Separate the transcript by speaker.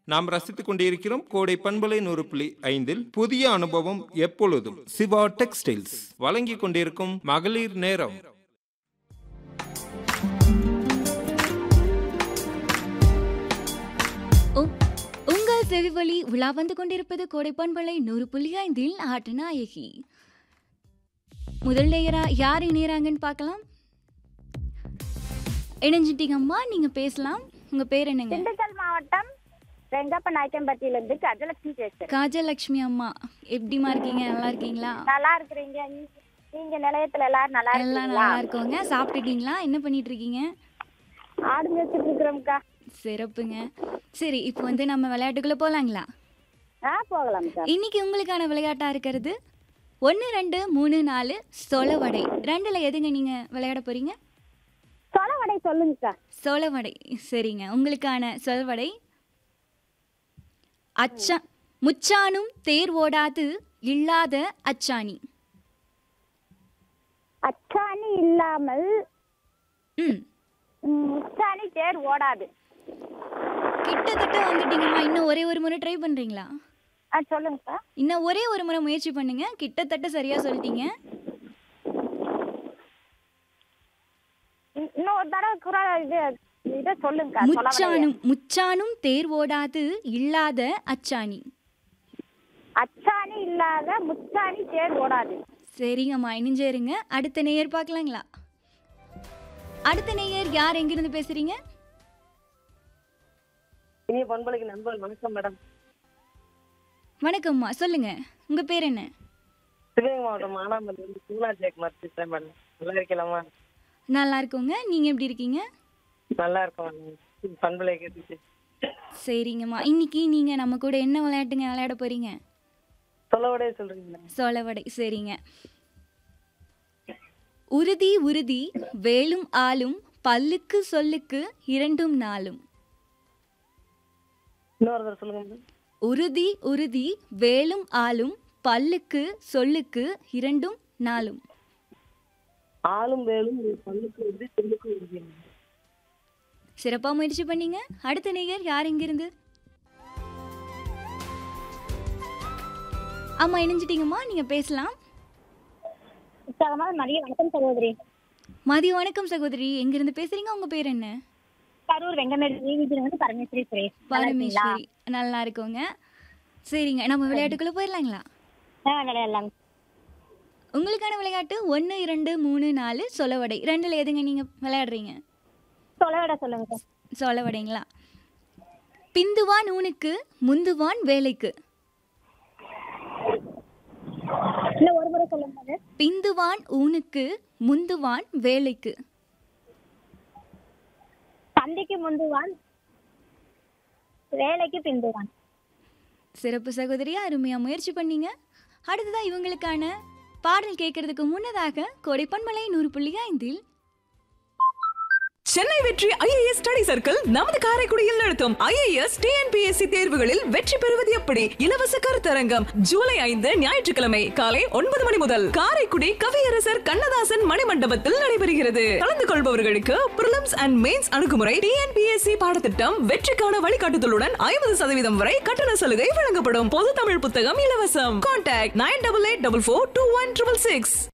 Speaker 1: நாம் ரசித்துக் கொண்டிருக்கிறோம் கோடை பண்பலை நூறு புள்ளி ஐந்தில் புதிய அனுபவம் எப்பொழுதும் சிவா டெக்ஸ்டைல்ஸ் வழங்கிக் கொண்டிருக்கும் மகளிர் நேரம்
Speaker 2: உ- உங்கள் செவிவழி உலா வந்து கொண்டிருப்பது கோடைப்பண்பளை நூறு புள்ளி ஐந்தில் ஆட்டு நாயகி முதல் நேயரா யார் இணையறாங்கன்னு பார்க்கலாம் இணைஞ்சிட்டீங்கம்மா நீங்க பேசலாம் உங்க பேர் என்னங்க
Speaker 3: திண்டுக்கல் மாவட்டம் வெங்கப்ப நாயக்கம்பட்டியிலிருந்து கஜலட்சுமி பேசுறேன்
Speaker 2: காஜலட்சுமி அம்மா எப்படிமா இருக்கீங்க நல்லா இருக்கீங்களா
Speaker 3: நல்லா இருக்கிறீங்க நீ- நீங்க நிலையத்துல எல்லாரும் நல்லா
Speaker 2: எல்லாம்
Speaker 3: இருக்கீங்களா
Speaker 2: நல்லா இருக்கோங்க சாப்பிட்டுட்டீங்களா என்ன பண்ணிட்டு இருக்கீங்க
Speaker 3: ஆடு மேய்ச்சிட்டு இருக்கிறோம்க்கா
Speaker 2: சிறப்புங்க சரி இப்போ வந்து நம்ம விளையாட்டுக்குள்ள போலாங்களா
Speaker 3: ஆ போகலாம்க்கா
Speaker 2: இன்னைக்கு உங்களுக்கான விளையாட்டா இருக்கிறது ஒன்று ரெண்டு மூணு நாலு சொலவடை ரெண்டுல எதுங்க நீங்க விளையாட போறீங்க
Speaker 3: சொலவடை சொல்லுங்கக்கா
Speaker 2: சொலவடை சரிங்க உங்களுக்கான சொலவடை அச்சா முச்சானும் தேர் ஓடாது இல்லாத அச்சாணி
Speaker 3: அச்சாணி இல்லாமல்
Speaker 2: ம்
Speaker 3: ம், முச்சாணி தேர் ஓடாது
Speaker 2: கிட்டத்தட்ட வந்துட்டீங்கம்மா இன்னும் ஒரே ஒரு முறை ட்ரை பண்றீங்களா
Speaker 3: ஆ சொல்லுங்கக்கா
Speaker 2: இன்னும் ஒரே ஒரு முறை முயற்சி பண்ணுங்க கிட்டத்தட்ட சரியா சொல்லிட்டீங்க
Speaker 3: இன்- இன்னும் ஒரு தடவை குரல் இது இதை சொல்லுங்கக்கா சொலவடைய
Speaker 2: முச்சானும் முச்சானும் தேர் ஓடாது இல்லாத அச்சாணி
Speaker 3: அச்சாணி இல்லாத முச்சாணி தேர் ஓடாது
Speaker 2: சரிங்கம்மா இணைஞ்சேருங்க அடுத்த நேயர் பார்க்கலாங்களா அடுத்த நேயர் யார் எங்கிருந்து பேசுறீங்க
Speaker 4: இனிய பண்பலைக்கு நண்பர் வணக்கம் மேடம்
Speaker 2: வணக்கம்மா சொல்லுங்க உங்க பேர் என்ன
Speaker 4: சிவகங்கை மாவட்டம் மானாமல்லி இருந்து பூனா ஜெயக்குமார் பேசுறேன் மேடம் நல்லா இருக்கலாமா
Speaker 2: நல்லா இருக்கோங்க நீங்க எப்படி இருக்கீங்க
Speaker 4: நல்லா இருக்கோம் மேடம் பண்பலை கேட்டுச்சு
Speaker 2: சரிங்கம்மா இன்னைக்கு நீங்க நம்ம கூட என்ன விளையாட்டுங்க விளையாட போறீங்க
Speaker 4: சொல்லவோடே சொல்றீங்களா
Speaker 2: சோளவடை சரிங்க உறுதி உறுதி வேலும் ஆளும் பல்லுக்கு சொல்லுக்கு இரண்டும் நாளும்
Speaker 4: இன்னொரு தடவை சொல்லுங்க மேடம்
Speaker 2: உறுதி உறுதி வேலும் ஆளும் பல்லுக்கு சொல்லுக்கு இரண்டும் நாளும்
Speaker 4: ஆளும் வேலும் ஒரு பல்லுக்கு உறுதி சொல்லுக்கு உறுதி
Speaker 2: சிறப்பா முயற்சி பண்ணீங்க அடுத்த நேயர் யார் இங்கிருந்து ஆமா இணைஞ்சிட்டீங்கம்மா நீங்க பேசலாம்
Speaker 3: உற்சாகமான மதிய வணக்கம் சகோதரி
Speaker 2: மதிய வணக்கம் சகோதரி எங்கிருந்து பேசுறீங்க உங்க பேர் என்ன
Speaker 3: கரூர் வெங்கமேடு நீதிபதி வந்து பரமேஸ்வரி சுரேஷ் நல்லா இருக்கீங்களா?
Speaker 2: பரமேஸ்வரி நல்லா இருக்கோங்க சரிங்க நம்ம விளையாட்டுக்குள்ள போயிடலாங்களா
Speaker 3: ஆ விளையாடலாம்
Speaker 2: உங்களுக்கான விளையாட்டு ஒன்று இரண்டு மூணு நாலு சொலவடை ரெண்டுல எதுங்க நீங்க விளையாடுறீங்க
Speaker 3: சொலவடை சொல்லுங்க
Speaker 2: சொலவடைங்களா பிந்துவான் ஊனுக்கு முந்துவான் வேலைக்கு
Speaker 3: இன்னும் ஒரு முறை சொல்லுங்க அது.
Speaker 2: பிந்துவான் ஊனுக்கு முந்துவான் வேலைக்கு
Speaker 3: சந்தைக்கு முந்துவான் வேலைக்கு பிந்துவான்
Speaker 2: சிறப்பு சகோதரியா அருமையா முயற்சி பண்ணீங்க அடுத்ததான் இவங்களுக்கான பாடல் கேட்கறதுக்கு முன்னதாக கொடைப்பன்மலை நூறு புள்ளி ஐந்தில்
Speaker 5: சென்னை வெற்றி ஐஏஎஸ் ஸ்டடி சர்க்கிள் நமது காரைக்குடியில் நடத்தும் ஐஏஎஸ் டிஎன்பிஎஸ்சி தேர்வுகளில் வெற்றி பெறுவது எப்படி இலவச கருத்தரங்கம் ஜூலை ஐந்து ஞாயிற்றுக்கிழமை காலை ஒன்பது மணி முதல் காரைக்குடி கவியரசர் கண்ணதாசன் மணிமண்டபத்தில் நடைபெறுகிறது கலந்து கொள்பவர்களுக்கு பிரிலிம்ஸ் அண்ட் மெயின்ஸ் அணுகுமுறை டிஎன்பிஎஸ்சி பாடத்திட்டம் வெற்றிக்கான வழிகாட்டுதலுடன் ஐம்பது சதவீதம் வரை கட்டண சலுகை வழங்கப்படும் பொது தமிழ் புத்தகம் இலவசம் contact nine double eight double four two one triple six